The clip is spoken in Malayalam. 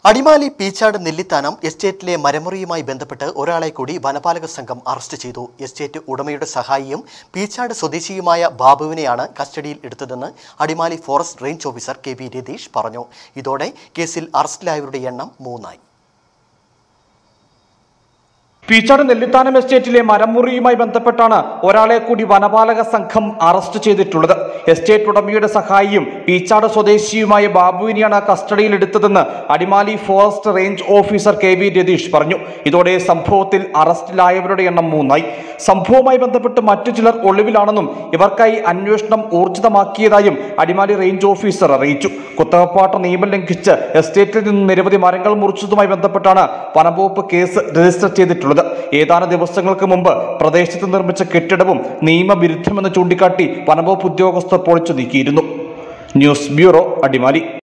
അടിമാലി പീച്ചാട് നെല്ലിത്താനം എസ്റ്റേറ്റിലെ മരമുറിയുമായി ബന്ധപ്പെട്ട് ഒരാളെ കൂടി വനപാലക സംഘം അറസ്റ്റ് ചെയ്തു എസ്റ്റേറ്റ് ഉടമയുടെ സഹായിയും പീച്ചാട് സ്വദേശിയുമായ ബാബുവിനെയാണ് കസ്റ്റഡിയിൽ എടുത്തതെന്ന് Adimali forest range officer K V Ratheesh പറഞ്ഞു ഇതോടെ കേസിൽ അറസ്റ്റിലായവരുടെ എണ്ണം മൂന്നായി പീച്ചാട് നെല്ലിത്താനം എസ്റ്റേറ്റിലെ മരമുറിയുമായി ബന്ധപ്പെട്ടാണ് ഒരാളെ കൂടി വനപാലക സംഘം അറസ്റ്റ് ചെയ്തിട്ടുള്ളത് എസ്റ്റേറ്റ് ഉടമയുടെ സഹായിയും പീച്ചാട് സ്വദേശിയുമായ ബാബുവിനെയാണ് കസ്റ്റഡിയിലെടുത്തതെന്ന് Adimali forest range officer K V Ratheesh പറഞ്ഞു ഇതോടെ സംഭവത്തിൽ അറസ്റ്റിലായവരുടെ എണ്ണം മൂന്നായി സംഭവവുമായി ബന്ധപ്പെട്ട് മറ്റു ചിലർ ഒളിവിലാണെന്നും ഇവർക്കായി അന്വേഷണം ഊർജിതമാക്കിയതായും അടിമാലി റേഞ്ച് ഓഫീസർ അറിയിച്ചു കുത്തകപ്പാട്ട നിയമം ലംഘിച്ച് എസ്റ്റേറ്റിൽ നിന്ന് നിരവധി മരങ്ങൾ മുറിച്ചതുമായി ബന്ധപ്പെട്ടാണ് വനംവകുപ്പ് കേസ് രജിസ്റ്റർ ചെയ്തിട്ടുള്ളത് ഏതാനും ദിവസങ്ങൾക്ക് മുമ്പ് പ്രദേശത്ത് നിർമ്മിച്ച കെട്ടിടവും നിയമവിരുദ്ധമെന്ന് ചൂണ്ടിക്കാട്ടി വനംവകുപ്പ് ഉദ്യോഗസ്ഥർ പൊളിച്ചു നീക്കിയിരുന്നു ന്യൂസ് ബ്യൂറോ അടിമാലി